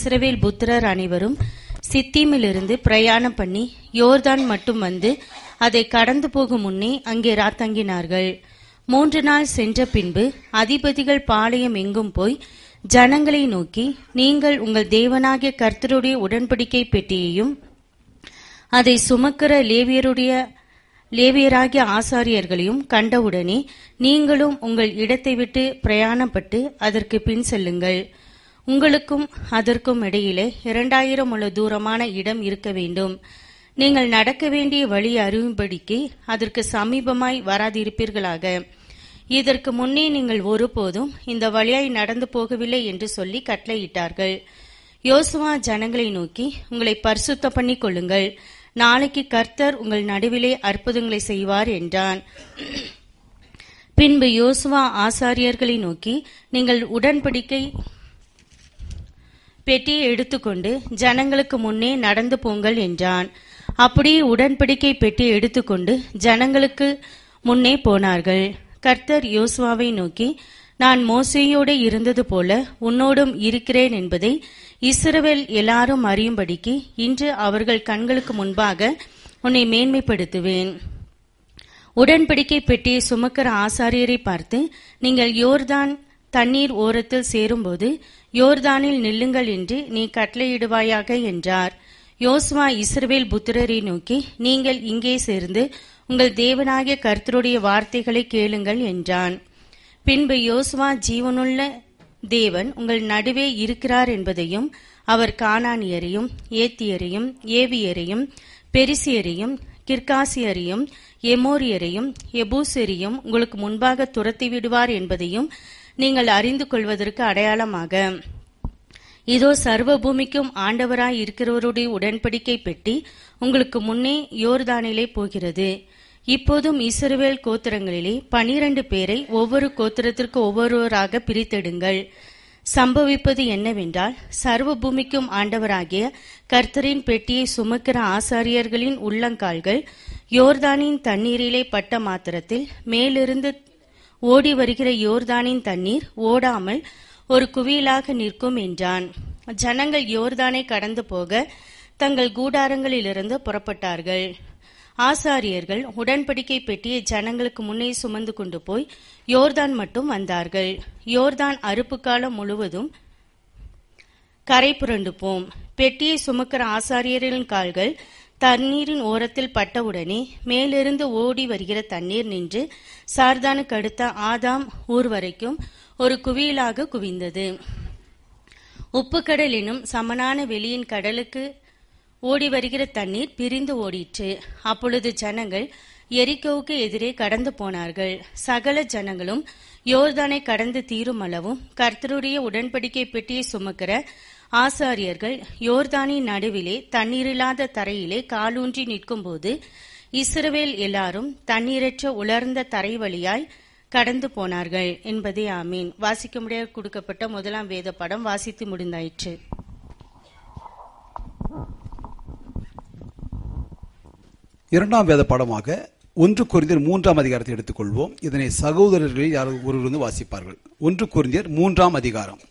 இஸ்ரவேல் புத்திரர் அனைவரும் சித்தீமிலிருந்து பிரயாணம் பண்ணி யோர்தான் மட்டும் வந்து அதை கடந்து போகும் முன்னே அங்கே ராத்தங்கினார்கள் மூன்று நாள் சென்ற பின்பு அதிபதிகள் பாளையம் எங்கும் போய் ஜனங்களை நோக்கி நீங்கள் உங்கள் தேவனாகிய கர்த்தருடைய உடன்படிக்கை பெட்டியையும் அதை சுமக்கிற லேவியருடைய லேவியராகிய ஆசாரியர்களையும் கண்டவுடனே நீங்களும் உங்கள் இடத்தை விட்டு பிரயாணப்பட்டு அதற்கு பின் செல்லுங்கள் உங்களுக்கும் அதற்கும் இடையிலே இரண்டாயிரம் உள்ள தூரமான இடம் இருக்க வேண்டும் நீங்கள் நடக்க வேண்டிய வழி அறியும்படிக்கு அதற்கு சமீபமாய் வராதிருப்பீர்களாக இதற்கு முன்னே நீங்கள் ஒருபோதும் இந்த வழியாய் நடந்து போகவில்லை என்று சொல்லி கட்டளையிட்டார்கள் யோசுவா ஜனங்களை நோக்கி உங்களை பரிசுத்த பண்ணிக் கொள்ளுங்கள் நாளைக்கு கர்த்தர் உங்கள் நடுவிலே அற்புதங்களை செய்வார் என்றான் பின்பு யோசுவா ஆசாரியர்களை நோக்கி நீங்கள் உடன்படிக்கை பெட்டியை எடுத்துக்கொண்டு ஜனங்களுக்கு முன்னே நடந்து போங்கள் என்றான் அப்படியே உடன்படிக்கை பெட்டியை எடுத்துக்கொண்டு ஜனங்களுக்கு முன்னே போனார்கள் கர்த்தர் யோசுவாவை நோக்கி நான் மோசையோடு இருந்தது போல உன்னோடும் இருக்கிறேன் என்பதை இஸ்ரவேல் எல்லாரும் அறியும்படிக்கு இன்று அவர்கள் கண்களுக்கு முன்பாக உன்னை மேன்மைப்படுத்துவேன் உடன்படிக்கை பெட்டியை சுமக்கிற ஆசாரியரை பார்த்து நீங்கள் யோர்தான் தண்ணீர் ஓரத்தில் சேரும்போது யோர்தானில் நில்லுங்கள் என்று நீ கட்டளையிடுவாயாக என்றார் யோசுவா இஸ்ரவேல் புத்திரரை நோக்கி நீங்கள் இங்கே சேர்ந்து உங்கள் தேவனாகிய கர்த்தருடைய வார்த்தைகளை கேளுங்கள் என்றான் பின்பு யோசுவா ஜீவனுள்ள தேவன் உங்கள் நடுவே இருக்கிறார் என்பதையும் அவர் கானானியரையும் ஏத்தியரையும் ஏவியரையும் பெரிசியரையும் கிர்காசியரையும் எமோரியரையும் எபூசரையும் உங்களுக்கு முன்பாக துரத்தி விடுவார் என்பதையும் நீங்கள் அறிந்து கொள்வதற்கு அடையாளமாக இதோ சர்வ பூமிக்கும் ஆண்டவராய் இருக்கிறவருடைய உடன்படிக்கை பெட்டி உங்களுக்கு முன்னே யோர்தானிலே போகிறது இப்போதும் இஸ்ரவேல் கோத்திரங்களிலே பனிரண்டு பேரை ஒவ்வொரு கோத்திரத்திற்கு ஒவ்வொருவராக பிரித்தெடுங்கள் சம்பவிப்பது என்னவென்றால் சர்வ பூமிக்கும் ஆண்டவராகிய கர்த்தரின் பெட்டியை சுமக்கிற ஆசாரியர்களின் உள்ளங்கால்கள் யோர்தானின் தண்ணீரிலே பட்ட மாத்திரத்தில் மேலிருந்து ஓடி வருகிற யோர்தானின் தண்ணீர் ஓடாமல் ஒரு குவியலாக நிற்கும் என்றான் ஜனங்கள் யோர்தானை கடந்து போக தங்கள் கூடாரங்களிலிருந்து புறப்பட்டார்கள் ஆசாரியர்கள் உடன்படிக்கை பெட்டியை ஜனங்களுக்கு முன்னே சுமந்து கொண்டு போய் யோர்தான் மட்டும் வந்தார்கள் யோர்தான் அறுப்பு காலம் முழுவதும் கரை புரண்டு போம் பெட்டியை சுமக்கிற ஆசாரியரின் கால்கள் தண்ணீரின் ஓரத்தில் பட்டவுடனே மேலிருந்து ஓடி வருகிற தண்ணீர் நின்று சார்தானுக்கு அடுத்த ஆதாம் ஊர் வரைக்கும் ஒரு குவியலாக குவிந்தது உப்புக்கடல் எனும் சமனான வெளியின் கடலுக்கு ஓடி வருகிற தண்ணீர் பிரிந்து ஓடிற்று அப்பொழுது ஜனங்கள் எரிக்கோவுக்கு எதிரே கடந்து போனார்கள் சகல ஜனங்களும் யோர்தானை கடந்து தீரும் அளவும் கர்த்தருடைய உடன்படிக்கை பெட்டியை சுமக்கிற ஆசாரியர்கள் யோர்தானின் நடுவிலே தண்ணீரில்லாத தரையிலே காலூன்றி நிற்கும்போது இஸ்ரவேல் எல்லாரும் தண்ணீரற்ற உலர்ந்த தரை வழியாய் கடந்து போனார்கள் என்பதே ஆமீன் வாசிக்க முடியாது கொடுக்கப்பட்ட முதலாம் வேத படம் வாசித்து முடிந்தாயிற்று இரண்டாம் வேத பாடமாக ஒன்று குருந்தியர் மூன்றாம் அதிகாரத்தை எடுத்துக்கொள்வோம் இதனை சகோதரர்களில் யார் ஒருவர் வந்து வாசிப்பார்கள் ஒன்று குருந்தியர் மூன்றாம் அதிகாரம்